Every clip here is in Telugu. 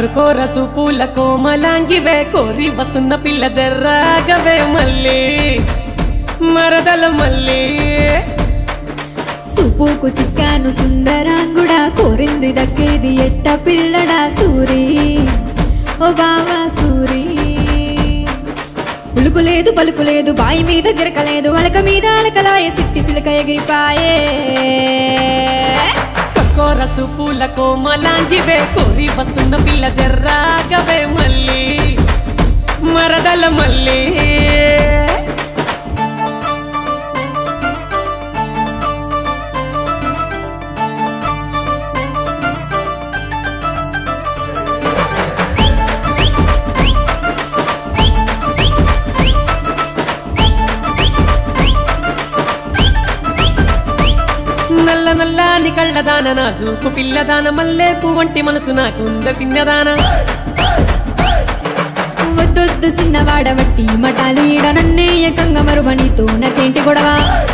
కొరకోరసు పూల కోమలాంగివే కోరి వస్తున్న పిల్ల జర్రాగవే మళ్ళీ మరదల మళ్ళీ సుపుకు చిక్కాను సుందరాంగుడా కోరింది దక్కేది ఎట్ట పిల్లడా సూరి ఓ బావా సూరి ఉలుకు లేదు పలుకు లేదు బాయి మీద గిరకలేదు అలక మీద అలకలాయ సిట్టి సిలక ఎగిరిపాయే కొరకోరసు పూల కోమలాంగివే కోరి వస్తున్న పిల్ల జర్రాగవే మళ్ళీ మరదల మళ్ళీ నల్ల నల్లాని కళ్ళదాన నా చూపు పిల్లదాన మల్లె పువ్వంటి మనసు నాకుంద సిన్నదాన వద్దొద్దు సిన్నవాడబట్టి మటాలు ఈడ నన్నే ఏకంగా మరువనితో నాకేంటి గొడవ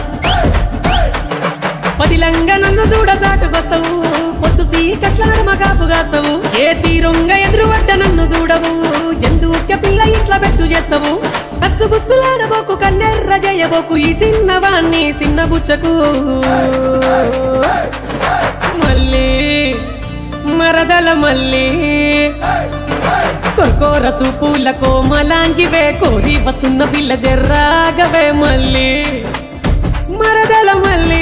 పదిలంగా నన్ను చూడ సాటుకొస్తావు పొద్దు సీకట్ల నడమ కాపుగాస్తావు ఏ తీరుంగ ఎదురు వడ్డ నన్ను చూడవు ఎందుకే పిల్ల ఇట్లా పెట్టు చేస్తావు కస్సు గుస్సులాడబోకు కన్నెర్ర జయబోకు ఈ చిన్నవాణ్ణి చిన్న బుచ్చకు మళ్ళీ మరదల మళ్ళీ కొరకోరసు పూల కోమలాంగివే కోరి వస్తున్న పిల్ల జర్రాగవే మళ్ళీ మరదల మళ్ళీ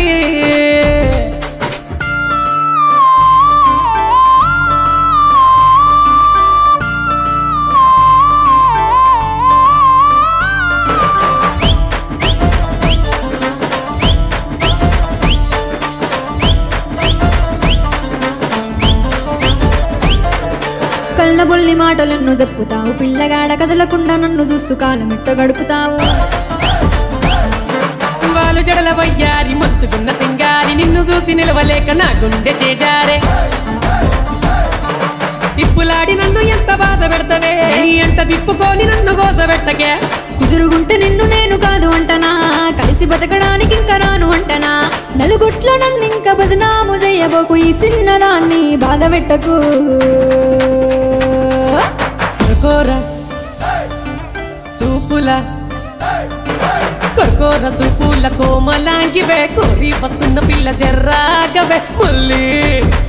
కళ్ళబొల్లి మాటలను చెప్పుతావు పిల్లగాడ కదలకుండా నన్ను చూస్తూ కాలం ఎట్ట గడుపుతావు వాళ్ళు జడల వయ్యారి మస్తుకున్న సింగారి నిన్ను చూసి నిలవలేక నా గుండె చేజారే తిప్పులాడి నన్ను ఎంత బాధ పెడతవే నీ అంట తిప్పుకొని నన్ను గోస పెట్టకే కుదురుగుంటే నిన్ను నేను కాదు అంటనా కలిసి బతకడానికి ఇంకా రాను అంటనా నలుగుట్లో నన్ను ఇంకా బదనాము చెయ్యబోకు ఈ సిన్నదాన్ని బాధ పెట్టకు కొరకోర సూపుల కొరకోర సూపుల కోమలాంగివే కోరి వస్తున్న పిల్ల జర్రాగవే మళ్ళీ